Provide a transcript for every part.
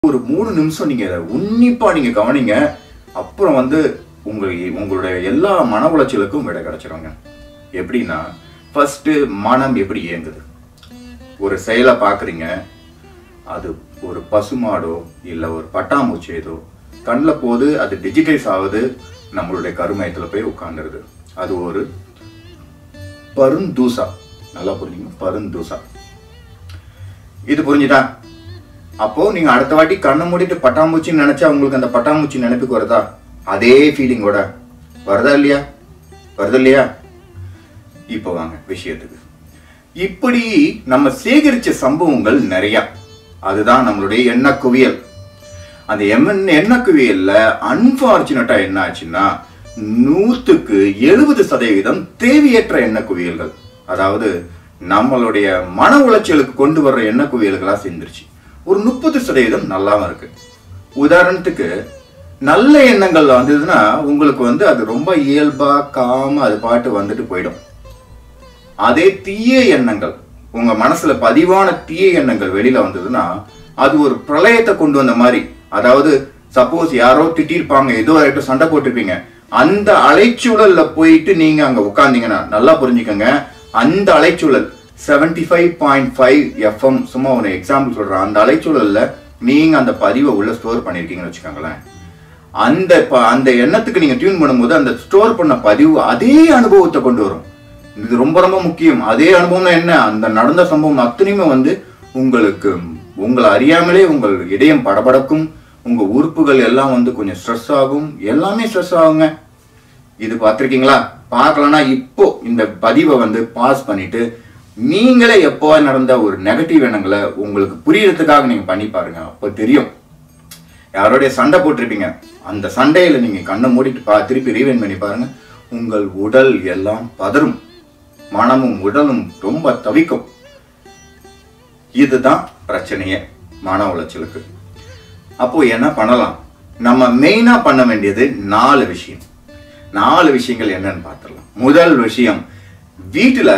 ஒரு மூணு நிமிஷம் நீங்க இதை உன்னிப்பா நீங்க கவனிங்க அப்புறம் வந்து உங்க உங்களுடைய எல்லா மன உளைச்சலுக்கும் விடை கிடைச்சிருங்க எப்படின்னா ஃபர்ஸ்ட் மனம் எப்படி இயங்குது ஒரு செயலை பார்க்குறீங்க அது ஒரு பசுமாடோ இல்லை ஒரு பட்டாம்பூச்சி ஏதோ கண்ணில் போது அது டிஜிட்டைஸ் ஆகுது நம்மளுடைய கருமயத்தில் போய் உட்காந்துருது அது ஒரு பருந்தூசா நல்லா புரிஞ்சுங்க பருந்தூசா இது புரிஞ்சுதா அப்போ நீங்க அடுத்த வாட்டி கண்ணை மூடிட்டு பட்டாம்பூச்சின்னு நினைச்சா உங்களுக்கு அந்த பட்டாம்பூச்சி நினைப்புக்கு வருதா அதே ஃபீலிங்கோட வருதா இல்லையா வருது இல்லையா இப்போ வாங்க விஷயத்துக்கு இப்படி நம்ம சேகரிச்ச சம்பவங்கள் நிறைய அதுதான் நம்மளுடைய எண்ண குவியல் அந்த எம்மன் எண்ண குவியல்ல அன்பார்ச்சுனேட்டா என்ன ஆச்சுன்னா நூத்துக்கு எழுபது சதவீதம் தேவையற்ற எண்ண குவியல்கள் அதாவது நம்மளுடைய மன உளைச்சலுக்கு கொண்டு வர்ற எண்ண குவியல்களா சேர்ந்துருச்சு ஒரு முப்பது சதவீதம் நல்லாவும் இருக்கு உதாரணத்துக்கு நல்ல எண்ணங்கள் வந்ததுன்னா உங்களுக்கு வந்து அது ரொம்ப இயல்பா காம அது பாட்டு வந்துட்டு போயிடும் அதே தீய எண்ணங்கள் உங்க மனசுல பதிவான தீய எண்ணங்கள் வெளியில வந்ததுன்னா அது ஒரு பிரளயத்தை கொண்டு வந்த மாதிரி அதாவது சப்போஸ் யாரோ திட்டிருப்பாங்க ஏதோ ஆயிட்டு சண்டை போட்டிருப்பீங்க அந்த அலைச்சூழல்ல போயிட்டு நீங்க அங்க உட்கார்ந்தீங்கன்னா நல்லா புரிஞ்சுக்கோங்க அந்த அலைச்சூழல் seventy five point five FM சும்மா ஒரு எக்ஸாம்பிள் சொல்றேன் அந்த அலைச்சூழல்ல நீங்க அந்த பதிவை உள்ள ஸ்டோர் பண்ணிருக்கீங்கன்னு வச்சுக்கோங்களேன் அந்த ப- அந்த எண்ணத்துக்கு நீங்க டியூன் பண்ணும்போது அந்த ஸ்டோர் பண்ண பதிவு அதே அனுபவத்தை கொண்டு வரும் இது ரொம்ப ரொம்ப முக்கியம் அதே அனுபவம்னா என்ன அந்த நடந்த சம்பவம் அத்தனையுமே வந்து உங்களுக்கு உங்களை அறியாமலே உங்கள் இதயம் படபடக்கும் உங்க உறுப்புகள் எல்லாம் வந்து கொஞ்சம் ஸ்ட்ரெஸ் ஆகும் எல்லாமே ஸ்ட்ரெஸ் ஆகுங்க இது பார்த்திருக்கீங்களா பார்க்கலனா இப்போ இந்த பதிவை வந்து பாஸ் பண்ணிட்டு நீங்களே எப்போ நடந்த ஒரு நெகட்டிவ் எண்ணங்களை உங்களுக்கு புரியறதுக்காக நீங்க பண்ணி பாருங்க அப்போ தெரியும் யாரோடைய சண்டை போட்டிருப்பீங்க அந்த சண்டையில நீங்க கண்ணை மூடிட்டு பா திருப்பி ரீவைன் பண்ணி பாருங்க உங்கள் உடல் எல்லாம் பதறும் மனமும் உடலும் ரொம்ப தவிக்கும் இதுதான் பிரச்சனையே மன உளைச்சலுக்கு அப்போ என்ன பண்ணலாம் நம்ம மெயினா பண்ண வேண்டியது நாலு விஷயம் நாலு விஷயங்கள் என்னன்னு பார்த்துடலாம் முதல் விஷயம் வீட்டுல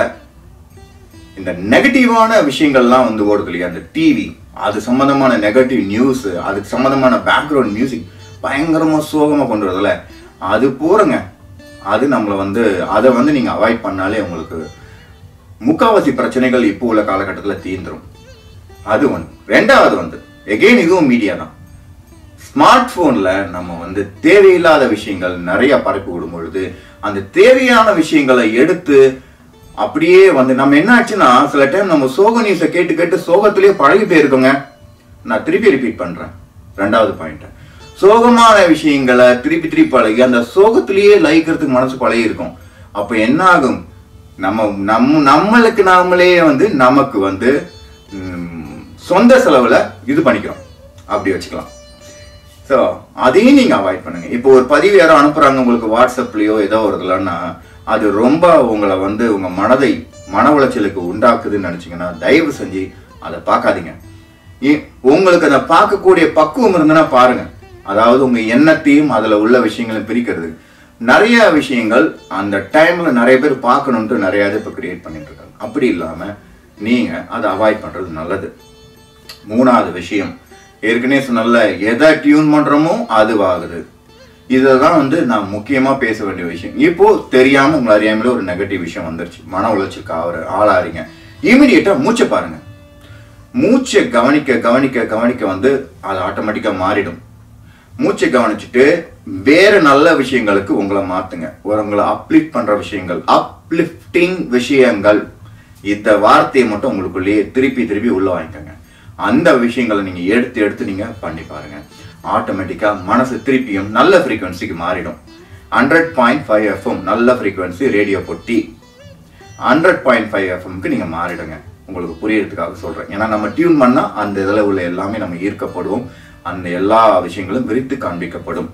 இந்த நெகட்டிவான விஷயங்கள்லாம் வந்து ஓடுது இல்லையா அந்த டிவி அது சம்பந்தமான நெகட்டிவ் நியூஸ் அதுக்கு சம்பந்தமான பேக்ரவுண்ட் மியூசிக் பயங்கரமா சோகமா கொண்டு வரதுல அது போறங்க அது நம்மளை வந்து அதை வந்து நீங்க அவாய்ட் பண்ணாலே உங்களுக்கு முக்காவாசி பிரச்சனைகள் இப்போ உள்ள காலகட்டத்தில் தீந்துரும் அது ஒன்று ரெண்டாவது வந்து எகெயின் இதுவும் மீடியா தான் ஸ்மார்ட் போன்ல நம்ம வந்து தேவையில்லாத விஷயங்கள் நிறைய பரப்பி விடும் பொழுது அந்த தேவையான விஷயங்களை எடுத்து அப்படியே வந்து நம்ம என்ன ஆச்சுன்னா சில டைம் நம்ம சோக நியூஸை கேட்டு கேட்டு சோகத்திலேயே பழகி போயிருக்கோங்க நான் திருப்பி ரிப்பீட் பண்றேன் ரெண்டாவது பாயிண்ட் சோகமான விஷயங்களை திருப்பி திருப்பி பழகி அந்த சோகத்திலேயே லயிக்கிறதுக்கு மனசு பழகி இருக்கும் அப்ப என்ன ஆகும் நம்ம நம்ம நம்மளுக்கு நாமளே வந்து நமக்கு வந்து ம், சொந்த செலவுல இது பண்ணிக்கிறோம் அப்படி வச்சுக்கலாம் ஸோ அதையும் நீங்க அவாய்ட் பண்ணுங்க இப்போ ஒரு பதிவு யாரோ அனுப்புறாங்க உங்களுக்கு வாட்ஸ்அப்லயோ ஏதோ வருதுலன்னா அது ரொம்ப உங்களை வந்து உங்க மனதை மன உளைச்சலுக்கு உண்டாக்குதுன்னு நினைச்சீங்கன்னா தயவு செஞ்சு அதை பார்க்காதீங்க ஏ- உங்களுக்கு அதை பார்க்கக்கூடிய பக்குவம் இருந்ததுன்னா பாருங்க அதாவது உங்க எண்ணத்தையும் அதுல உள்ள விஷயங்களையும் பிரிக்கிறது நிறைய விஷயங்கள் அந்த டைம்ல நிறைய பேர் பார்க்கணுன்ட்டு நிறைய இது இப்போ கிரியேட் பண்ணிட்டு இருக்காங்க அப்படி இல்லாம நீங்க அதை அவாய்ட் பண்றது நல்லது மூணாவது விஷயம் ஏற்கனவே சொன்னல எதை டியூன் பண்றோமோ அதுவாகுது இதுதான் வந்து நான் முக்கியமா பேச வேண்டிய விஷயம் இப்போ தெரியாம உங்களை அறியாமலே ஒரு நெகட்டிவ் விஷயம் வந்துருச்சு மன உளைச்சலுக்கு ஆகிற ஆளாறீங்க இமீடியட்டா மூச்சை பாருங்க மூச்சை கவனிக்க கவனிக்க கவனிக்க வந்து அது ஆட்டோமேட்டிக்கா மாறிடும் மூச்சை கவனிச்சுட்டு வேற நல்ல விஷயங்களுக்கு உங்களை மாத்துங்க ஒரு உங்களை அப்லிஃப்ட் பண்ற விஷயங்கள் அப்லிஃப்டிங் விஷயங்கள் இந்த வார்த்தையை மட்டும் உங்களுக்குள்ளேயே திருப்பி திருப்பி உள்ள வாங்கிக்கோங்க அந்த விஷயங்களை நீங்க எடுத்து எடுத்து நீங்க பண்ணி பாருங்க ஆட்டோமேட்டிக்கா மனசு திருப்பியும் நல்ல ஃப்ரீக்வன்சிக்கு மாறிடும் ஹண்ட்ரட் பாயிண்ட் ஃபைவ் எஃப்எம் நல்ல ஃப்ரீக்வன்சி ரேடியோ பொட்டி ஹண்ட்ரட் பாயிண்ட் ஃபைவ் எஃப்எம்க்கு நீங்கள் மாறிடுங்க உங்களுக்கு புரியறதுக்காக சொல்கிறேன் ஏன்னா நம்ம டியூன் பண்ணால் அந்த இதில் உள்ள எல்லாமே நம்ம ஈர்க்கப்படுவோம் அந்த எல்லா விஷயங்களும் விரித்து காண்பிக்கப்படும்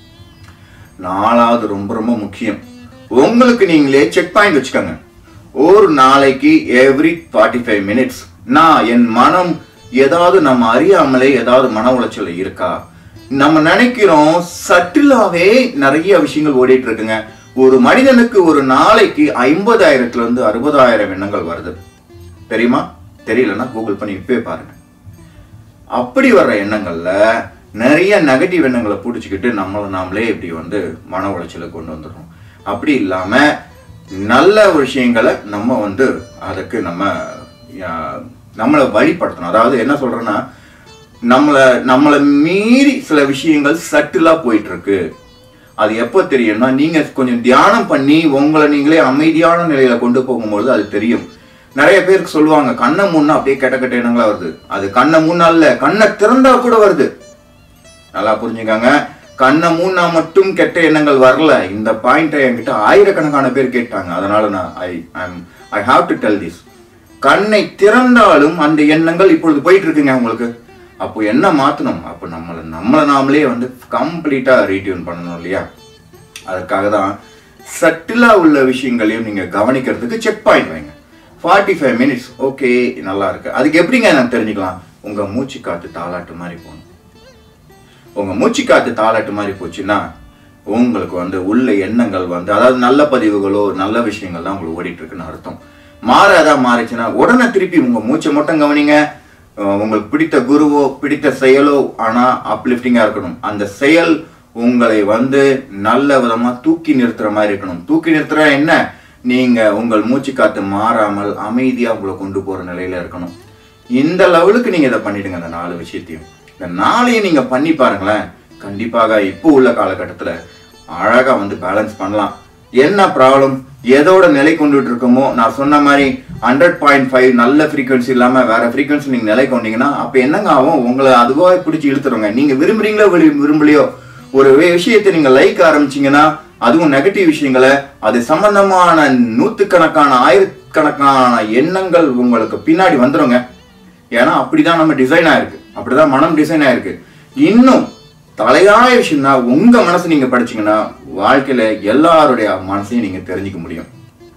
நாலாவது ரொம்ப ரொம்ப முக்கியம் உங்களுக்கு நீங்களே செக் பாயிண்ட் வச்சுக்கோங்க ஒரு நாளைக்கு எவ்ரி ஃபார்ட்டி ஃபைவ் மினிட்ஸ் நான் என் மனம் ஏதாவது நம்ம அறியாமலே ஏதாவது மன உளைச்சல் இருக்கா நம்ம நினைக்கிறோம் சட்டிலாவே நிறைய விஷயங்கள் ஓடிட்டு இருக்குங்க ஒரு மனிதனுக்கு ஒரு நாளைக்கு ஐம்பதாயிரத்துல இருந்து அறுபதாயிரம் எண்ணங்கள் வருது தெரியுமா தெரியலன்னா கூகுள் பண்ணி இப்பவே பாருங்க அப்படி வர்ற எண்ணங்கள்ல நிறைய நெகட்டிவ் எண்ணங்களை பிடிச்சிக்கிட்டு நம்மளை நாமளே இப்படி வந்து மன உளைச்சலை கொண்டு வந்துடுறோம் அப்படி இல்லாம நல்ல விஷயங்களை நம்ம வந்து அதுக்கு நம்ம ஆஹ், நம்மளை வழிபடுத்தணும் அதாவது என்ன சொல்றேன்னா நம்மளை நம்மளை மீறி சில விஷயங்கள் சட்டிலா போயிட்டு இருக்கு அது எப்போ தெரியும்னா நீங்க கொஞ்சம் தியானம் பண்ணி உங்களை நீங்களே அமைதியான நிலையில கொண்டு போகும்போது அது தெரியும் நிறைய பேருக்கு சொல்லுவாங்க கண்ணை முன்னா அப்படியே கெட்ட கெட்ட எண்ணங்களா வருது அது கண்ணை முன்னா இல்ல கண்ணை திறந்தா கூட வருது நல்லா புரிஞ்சுக்கங்க கண்ணை மூணா மட்டும் கெட்ட எண்ணங்கள் வரல இந்த பாயிண்ட்டை என்கிட்ட ஆயிரக்கணக்கான பேர் கேட்டாங்க அதனால நான் I I have to tell this கண்ணை திறந்தாலும் அந்த எண்ணங்கள் இப்பொழுது போயிட்டு இருக்குங்க உங்களுக்கு அப்போ என்ன மாத்தணும் அப்போ நம்மளை நம்மளை நாமளே வந்து கம்ப்ளீட்டா ரீட்யூன் பண்ணணும் இல்லையா அதற்காக தான் சட்டிலா உள்ள விஷயங்களையும் நீங்க கவனிக்கிறதுக்கு செக் பாயிண்ட் வைங்க ஃபார்ட்டி ஃபைவ் மினிட்ஸ் ஓகே நல்லா இருக்கு அதுக்கு எப்படிங்க நான் தெரிஞ்சுக்கலாம் உங்க மூச்சு காத்து தாளாட்டு மாதிரி போகணும் உங்க மூச்சு காத்து தாளாட்டு மாதிரி போச்சுன்னா உங்களுக்கு வந்து உள்ள எண்ணங்கள் வந்து அதாவது நல்ல பதிவுகளோ நல்ல விஷயங்கள் தான் உங்களுக்கு ஓடிட்டு இருக்குன்னு அர்த்தம் மாறாதா மாறிச்சுன்னா உடனே திருப்பி உங்க மூச்சை மட்டும் கவனிங்க அஹ் உங்களுக்கு பிடித்த குருவோ பிடித்த செயலோ ஆனா அப்லிஃப்டிங்கா இருக்கணும் அந்த செயல் உங்களை வந்து நல்ல விதமா தூக்கி நிறுத்துற மாதிரி இருக்கணும் தூக்கி நிறுத்துற என்ன நீங்க உங்கள் மூச்சு காத்து மாறாமல் அமைதியா உங்களை கொண்டு போற நிலையில இருக்கணும் இந்த லெவலுக்கு நீங்க இதை பண்ணிடுங்க இந்த நாலு விஷயத்தையும் இந்த நாளையும் நீங்க பண்ணி பாருங்களேன் கண்டிப்பாக இப்போ உள்ள காலகட்டத்துல அழகா வந்து பேலன்ஸ் பண்ணலாம் என்ன ப்ராப்ளம் எதோட நிலை கொண்டுட்டு இருக்கோமோ நான் சொன்ன மாதிரி ஹண்ட்ரட் பாயிண்ட் ஃபைவ் நல்ல ஃப்ரீக்வன்சி இல்லாம வேற ஃப்ரீக்வன்சி நீங்க நிலை கொண்டீங்கன்னா அப்ப என்னங்க ஆகும் உங்களை அதுவா பிடிச்சி இழுத்துருங்க நீங்க விரும்புறீங்களோ விரு- விரும்பலையோ ஒரு வே- விஷயத்தை நீங்க லைக் ஆரம்பிச்சீங்கன்னா அதுவும் நெகட்டிவ் விஷயங்களை அது சம்பந்தமான நூத்துக்கணக்கான ஆயிரக்கணக்கான எண்ணங்கள் உங்களுக்கு பின்னாடி வந்துருங்க ஏன்னா அப்படிதான் நம்ம டிசைன் ஆயிருக்கு அப்படிதான் மனம் டிசைன் ஆயிருக்கு இன்னும் தலையாய விஷயம்னா உங்க மனசு நீங்க படிச்சீங்கன்னா வாழ்க்கையில எல்லாருடைய மனசையும் நீங்க தெரிஞ்சுக்க முடியும்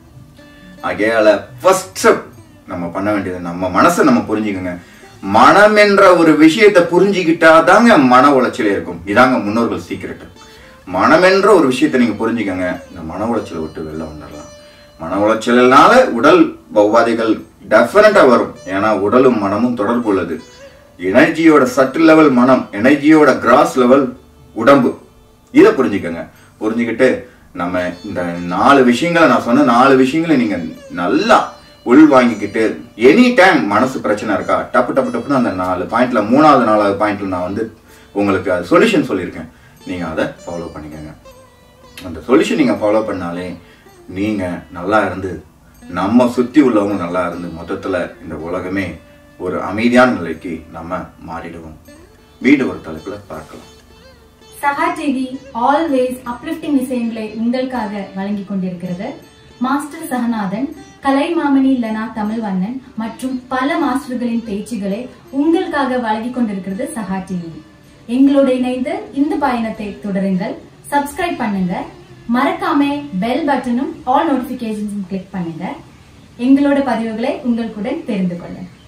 ஆகையால ஃபர்ஸ்ட் நம்ம பண்ண வேண்டியது நம்ம மனசை நம்ம புரிஞ்சுக்கோங்க மனம் என்ற ஒரு விஷயத்தை புரிஞ்சுக்கிட்டா தாங்க மன உளைச்சலே இருக்கும் இதாங்க முன்னோர்கள் சீக்கிரட் மனம் என்ற ஒரு விஷயத்தை நீங்க புரிஞ்சுக்கோங்க இந்த மன உளைச்சலை விட்டு வெளில வந்துடலாம் மன உளைச்சலினால உடல் உபாதைகள் டெஃபினட்டா வரும் ஏன்னா உடலும் மனமும் தொடர்பு உள்ளது எனர்ஜியோட சட்டில் லெவல் மனம் எனர்ஜியோட கிராஸ் லெவல் உடம்பு இதை புரிஞ்சுக்கோங்க புரிஞ்சுக்கிட்டு நம்ம இந்த நாலு விஷயங்களை நான் சொன்ன நாலு விஷயங்களை நீங்க நல்லா உள் வாங்கிக்கிட்டு எனி டைம் மனசு பிரச்சனை இருக்கா டப்பு டப்பு டப்புன்னு அந்த நாலு பாயிண்ட்ல மூணாவது நாலாவது பாயிண்ட்ல நான் வந்து உங்களுக்கு அது சொல்யூஷன் சொல்லியிருக்கேன் நீங்க அதை ஃபாலோ பண்ணிக்கோங்க அந்த சொல்யூஷன் நீங்க ஃபாலோ பண்ணாலே நீங்க நல்லா இருந்து நம்ம சுத்தி உள்ளவங்க நல்லா இருந்து மொத்தத்துல இந்த உலகமே ஒரு அமைதியான நிலைக்கு நம்ம மாறிடுவோம் வீடு ஒரு தலைப்புல பார்க்கலாம் சஹா டிவி ஆல்வேஸ் அப்லிஃப்டிங் விஷயங்களை உங்களுக்காக வழங்கிக் கொண்டிருக்கிறது மாஸ்டர் சகநாதன் கலைமாமணி லனா தமிழ்வண்ணன் மற்றும் பல மாஸ்டர்களின் பேச்சுகளை உங்களுக்காக வழங்கிக் கொண்டிருக்கிறது சஹா டிவி எங்களோட இணைந்து இந்த பயணத்தை தொடருங்கள் சப்ஸ்கிரைப் பண்ணுங்க மறக்காம பெல் பட்டனும் ஆல் நோட்டிபிகேஷன்ஸும் கிளிக் பண்ணுங்க எங்களோட பதிவுகளை உங்களுடன் தெரிந்து கொள்ளுங்க